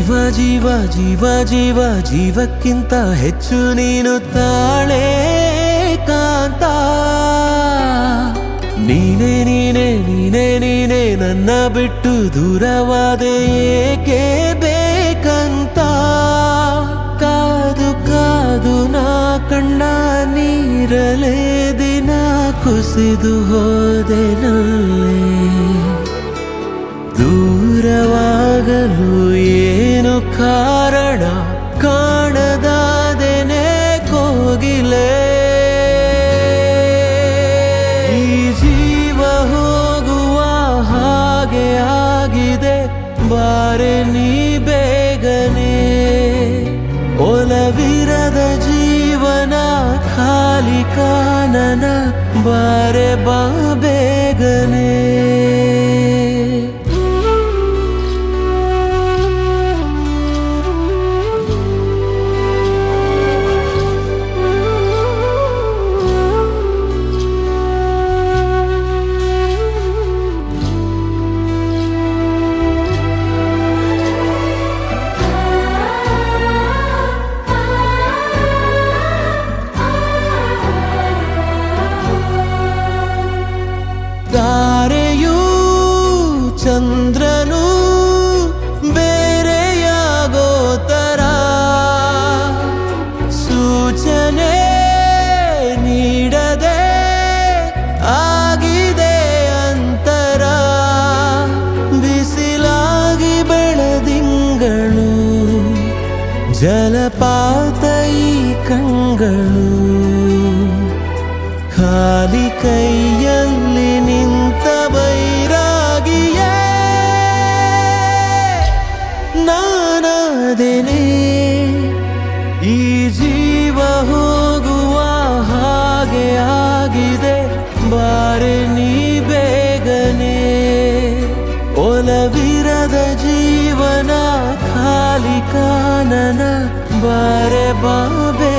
ಜೀವ ಜೀವ ಜೀವ ಜೀವ ಜೀವಕ್ಕಿಂತ ಹೆಚ್ಚು ನೀನು ತಾಳೆ ಕಾಂತ ನೀನೇ ನೀನೇ ನೀನೇ ನೀನೇ ನನ್ನ ಬಿಟ್ಟು ದೂರವಾದೆ ಏಕೆ ಬೇಕಂತ ಕಾದು ಕಾದು ನಾ ಕಣ್ಣ ನೀರಲೇ ದಿನ ಕುಸಿದು ಹೋದೆ ನಲ್ಲೇ ದೂರವಾಗಲು ಏನು ಕಾರಣ ಕಾಣದಾದೆನೆ ಕೋಗಿಲೆ ಈ ಜೀವ ಹೋಗುವ ಹಾಗೆ ಆಗಿದೆ ಬಾರೆ ನೀ ಬೇಗನೆ ಒಲವಿರದ ಜೀವನ ಖಾಲಿ ಕಾನನ ಬಾರೆ ಬಾ ಬೇಗನೆ ತಾರೆಯೂ ಚಂದ್ರನು ಬೇರೆಯಾಗೋ ತರ ಸೂಚನೆ ನೀಡದೆ ಆಗಿದೆ ಅಂತರ ಬಿಸಿಲಾಗಿ ಬೆಳೆದಿಂಗಳು ಜಲಪಾತ ಈ ಕಂಗಳು ಖಾಲಿ ಕೈಯಲ್ಲಿ ನಿಂತ ಬೈರಾಗಿಯೇ ನಾನಾದೆನೆ ಈ ಜೀವ ಹೋಗುವ ಹಾಗೆ ಆಗಿದೆ ಬಾರೆ ನೀ ಬೇಗನೆ ಒಲವಿರದ ಜೀವನ ಖಾಲಿ ಕಾನನ ಬಾರೆ ಬಾ ಬೇಗನೆ